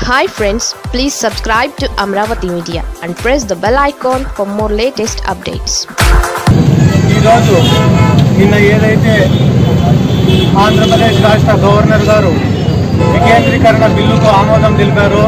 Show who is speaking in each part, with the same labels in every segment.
Speaker 1: hi friends please subscribe to Amaravati media and press the bell icon for more latest updates
Speaker 2: ఈరోజు నిన్న ఏదైతే ఆంధ్రప్రదేశ్ రాష్ట్ర governor గారు వికేంద్రీకరణ బిల్లుకు ఆమోదం తెలిపారో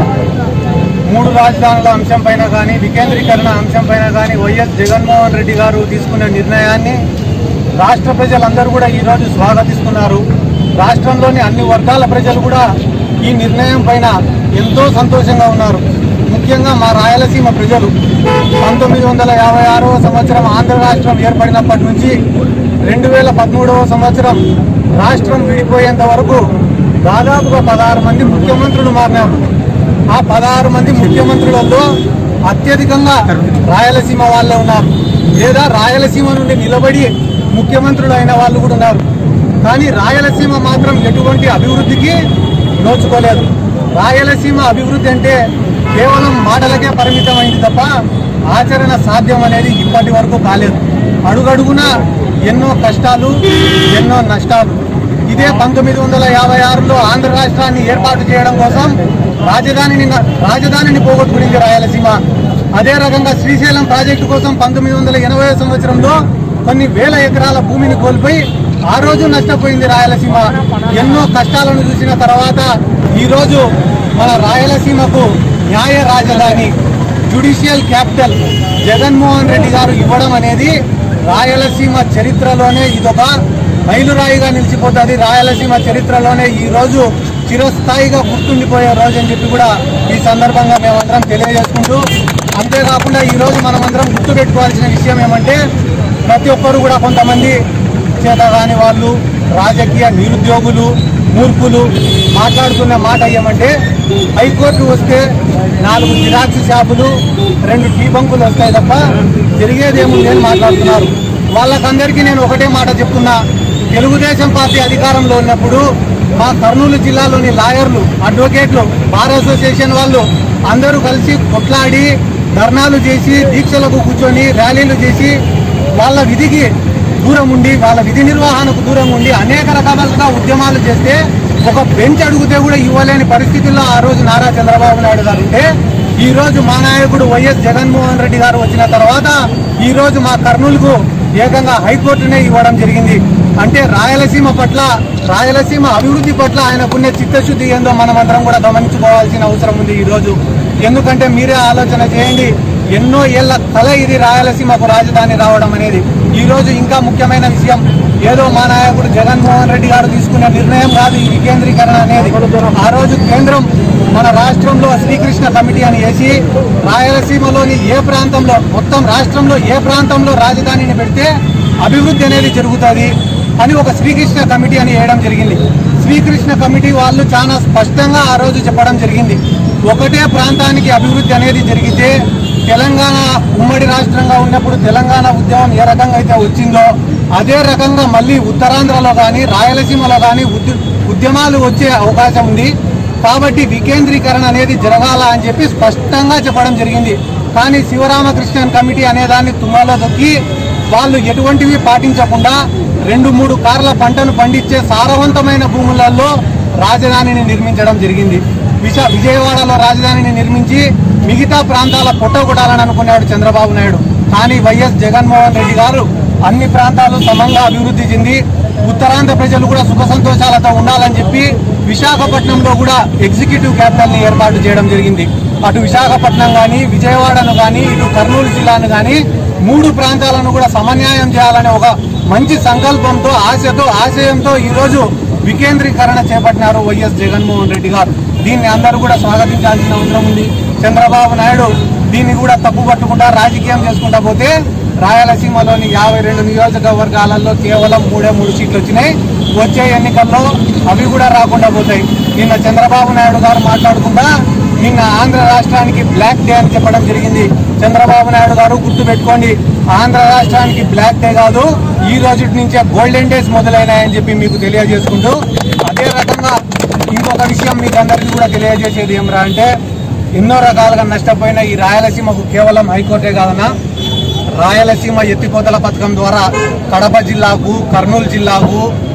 Speaker 2: మూడు రాజధానుల అంశం పైన కానీ వికేంద్రీకరణ అంశం పైన కానీ వైఎస్ జగన్మోహన్ రెడ్డి గారు తీసుకున్న నిర్ణయాన్ని రాష్ట్ర ప్రజలందరూ కూడా ఈరోజు స్వాగతిస్తున్నారు రాష్ట్రంలోని అన్ని వర్గాల ప్రజలు కూడా ఈ నిర్ణయం పైన ఎంతో సంతోషంగా ఉన్నారు ముఖ్యంగా మా రాయలసీమ ప్రజలు పంతొమ్మిది వందల యాభై ఆరవ సంవత్సరం ఆంధ్ర రాష్ట్రం ఏర్పడినప్పటి నుంచి రెండు వేల పదమూడవ సంవత్సరం రాష్ట్రం విడిపోయేంత వరకు దాదాపుగా పదహారు మంది ముఖ్యమంత్రులు మారినారు ఆ పదహారు మంది ముఖ్యమంత్రులలో అత్యధికంగా రాయలసీమ వాళ్ళే ఉన్నారు లేదా రాయలసీమ నుండి నిలబడి ముఖ్యమంత్రులు అయిన వాళ్ళు కూడా ఉన్నారు కానీ రాయలసీమ మాత్రం ఎటువంటి అభివృద్ధికి నోచుకోలేదు రాయలసీమ అభివృద్ధి అంటే కేవలం మాటలకే పరిమితమైంది తప్ప ఆచరణ సాధ్యం అనేది ఇప్పటి వరకు కాలేదు అడుగడుగున ఎన్నో కష్టాలు ఎన్నో నష్టాలు ఇదే పంతొమ్మిది వందల యాభై ఆరులో ఆంధ్ర రాష్ట్రాన్ని ఏర్పాటు చేయడం కోసం రాజధానిని రాజధానిని పోగొట్టుకునింది రాయలసీమ అదే రకంగా శ్రీశైలం ప్రాజెక్టు కోసం పంతొమ్మిది వందల ఎనభై సంవత్సరంలో కొన్ని వేల ఎకరాల భూమిని కోల్పోయి ఆ రోజు నష్టపోయింది రాయలసీమ ఎన్నో కష్టాలను చూసిన తర్వాత ఈ రోజు మన రాయలసీమకు న్యాయ రాజధాని జ్యుడిషియల్ క్యాపిటల్ జగన్మోహన్ రెడ్డి గారు ఇవ్వడం అనేది రాయలసీమ చరిత్రలోనే ఇదొక మైలురాయిగా నిలిచిపోతుంది రాయలసీమ చరిత్రలోనే ఈ రోజు చిరస్థాయిగా గుర్తుండిపోయే రోజు అని చెప్పి కూడా ఈ సందర్భంగా మేమందరం తెలియజేసుకుంటూ అంతేకాకుండా ఈ రోజు మనమందరం గుర్తుపెట్టుకోవాల్సిన విషయం ఏమంటే ప్రతి ఒక్కరు కూడా కొంతమంది చేతగాని వాళ్ళు రాజకీయ నిరుద్యోగులు మూర్ఖులు మాట్లాడుతున్న మాట ఏమంటే హైకోర్టు వస్తే నాలుగు జిరాక్స్ షాపులు రెండు టీ బంకులు వస్తాయి తప్ప జరిగేదేముంది అని మాట్లాడుతున్నారు వాళ్ళకందరికీ నేను ఒకటే మాట చెప్తున్నా తెలుగుదేశం పార్టీ అధికారంలో ఉన్నప్పుడు మా కర్నూలు జిల్లాలోని లాయర్లు అడ్వకేట్లు బార్ అసోసియేషన్ వాళ్ళు అందరూ కలిసి కొట్లాడి ధర్నాలు చేసి దీక్షలకు కూర్చొని ర్యాలీలు చేసి వాళ్ళ విధికి దూరం ఉండి వాళ్ళ విధి నిర్వహణకు దూరం ఉండి అనేక రకాలుగా ఉద్యమాలు చేస్తే ఒక బెంచ్ అడిగితే కూడా ఇవ్వలేని పరిస్థితుల్లో ఆ రోజు నారా చంద్రబాబు నాయుడు గారు ఉంటే ఈ రోజు మా నాయకుడు వైఎస్ జగన్మోహన్ రెడ్డి గారు వచ్చిన తర్వాత ఈ రోజు మా కర్నూలుకు ఏకంగా హైకోర్టునే ఇవ్వడం జరిగింది అంటే రాయలసీమ పట్ల రాయలసీమ అభివృద్ధి పట్ల ఆయనకున్న చిత్తశుద్ధి ఏందో మనమందరం కూడా గమనించుకోవాల్సిన అవసరం ఉంది ఈ రోజు ఎందుకంటే మీరే ఆలోచన చేయండి ఎన్నో ఏళ్ల కల ఇది రాయలసీమకు రాజధాని రావడం అనేది ఈ రోజు ఇంకా ముఖ్యమైన విషయం ఏదో మా నాయకుడు జగన్మోహన్ రెడ్డి గారు తీసుకున్న నిర్ణయం కాదు ఈ వికేంద్రీకరణ అనేది ఆ రోజు కేంద్రం మన రాష్ట్రంలో శ్రీకృష్ణ కమిటీ అని వేసి రాయలసీమలోని ఏ ప్రాంతంలో మొత్తం రాష్ట్రంలో ఏ ప్రాంతంలో రాజధానిని పెడితే అభివృద్ధి అనేది జరుగుతుంది అని ఒక శ్రీకృష్ణ కమిటీ అని వేయడం జరిగింది శ్రీకృష్ణ కమిటీ వాళ్ళు చాలా స్పష్టంగా ఆ రోజు చెప్పడం జరిగింది ఒకటే ప్రాంతానికి అభివృద్ధి అనేది జరిగితే తెలంగాణ ఉమ్మడి రాష్ట్రంగా ఉన్నప్పుడు తెలంగాణ ఉద్యమం ఏ రకంగా అయితే వచ్చిందో అదే రకంగా మళ్ళీ ఉత్తరాంధ్రలో కానీ రాయలసీమలో కానీ ఉద్యమాలు వచ్చే అవకాశం ఉంది కాబట్టి వికేంద్రీకరణ అనేది జరగాల అని చెప్పి స్పష్టంగా చెప్పడం జరిగింది కానీ శివరామకృష్ణన్ కమిటీ అనే దాన్ని తుమ్మలో దొక్కి వాళ్ళు ఎటువంటివి పాటించకుండా రెండు మూడు కార్ల పంటను పండించే సారవంతమైన భూములలో రాజధానిని నిర్మించడం జరిగింది విశ విజయవాడలో రాజధానిని నిర్మించి మిగతా ప్రాంతాల పొట్టగొట్టాలని అనుకున్నాడు చంద్రబాబు నాయుడు కానీ వైఎస్ జగన్మోహన్ రెడ్డి గారు అన్ని ప్రాంతాలు సమంగా అభివృద్ధి చెంది ఉత్తరాంధ్ర ప్రజలు కూడా సుఖ సంతోషాలతో ఉండాలని చెప్పి విశాఖపట్నంలో కూడా ఎగ్జిక్యూటివ్ క్యాపిటల్ ని ఏర్పాటు చేయడం జరిగింది అటు విశాఖపట్నం కానీ విజయవాడను కానీ ఇటు కర్నూలు జిల్లాను కానీ మూడు ప్రాంతాలను కూడా సమన్యాయం చేయాలనే ఒక మంచి సంకల్పంతో ఆశతో ఆశయంతో ఈ రోజు వికేంద్రీకరణ చేపట్టినారు వైఎస్ జగన్మోహన్ రెడ్డి గారు దీన్ని అందరూ కూడా స్వాగతించాల్సిన అవసరం ఉంది చంద్రబాబు నాయుడు దీన్ని కూడా తప్పు పట్టుకుంటా రాజకీయం చేసుకుంటా పోతే రాయలసీమలోని యాభై రెండు నియోజకవర్గాలలో కేవలం మూడే మూడు సీట్లు వచ్చినాయి వచ్చే ఎన్నికల్లో అవి కూడా రాకుండా పోతాయి నిన్న చంద్రబాబు నాయుడు గారు మాట్లాడుకుంటా నిన్న ఆంధ్ర రాష్ట్రానికి బ్లాక్ డే అని చెప్పడం జరిగింది చంద్రబాబు నాయుడు గారు గుర్తు పెట్టుకోండి ఆంధ్ర రాష్ట్రానికి బ్లాక్ డే కాదు ఈ రోజు నుంచే గోల్డెన్ డేస్ మొదలైనాయని చెప్పి మీకు తెలియజేసుకుంటూ అదే రకంగా ఇంకొక విషయం మీకు అందరికీ కూడా తెలియజేసేది ఏమరా అంటే ఎన్నో రకాలుగా నష్టపోయిన ఈ రాయలసీమకు కేవలం హైకోర్టే కాదన్నా రాయలసీమ ఎత్తిపోతల పథకం ద్వారా కడప జిల్లాకు కర్నూలు జిల్లాకు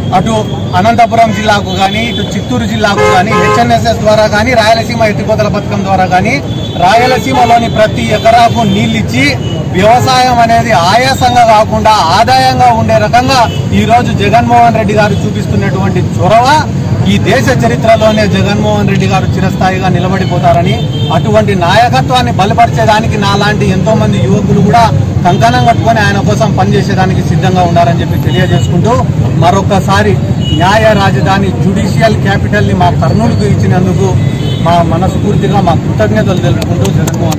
Speaker 2: అటు అనంతపురం జిల్లాకు కానీ ఇటు చిత్తూరు జిల్లాకు కానీ హెచ్ఎన్ఎస్ఎస్ ద్వారా కానీ రాయలసీమ ఎత్తిపోతల పథకం ద్వారా కానీ రాయలసీమలోని ప్రతి ఎకరాకు నీళ్ళిచ్చి వ్యవసాయం అనేది ఆయాసంగా కాకుండా ఆదాయంగా ఉండే రకంగా ఈ రోజు జగన్మోహన్ రెడ్డి గారు చూపిస్తున్నటువంటి చొరవ ఈ దేశ చరిత్రలోనే జగన్మోహన్ రెడ్డి గారు చిరస్థాయిగా నిలబడిపోతారని అటువంటి నాయకత్వాన్ని బలపరిచేదానికి నాలాంటి ఎంతో మంది యువకులు కూడా కంకణం కట్టుకొని ఆయన కోసం పనిచేసేదానికి సిద్ధంగా ఉండాలని చెప్పి తెలియజేసుకుంటూ మరొకసారి న్యాయ రాజధాని జ్యుడిషియల్ క్యాపిటల్ ని మా కర్నూలుకు ఇచ్చినందుకు మా మనస్ఫూర్తిగా మా కృతజ్ఞతలు తెలుపుకుంటూ జగన్మోహన్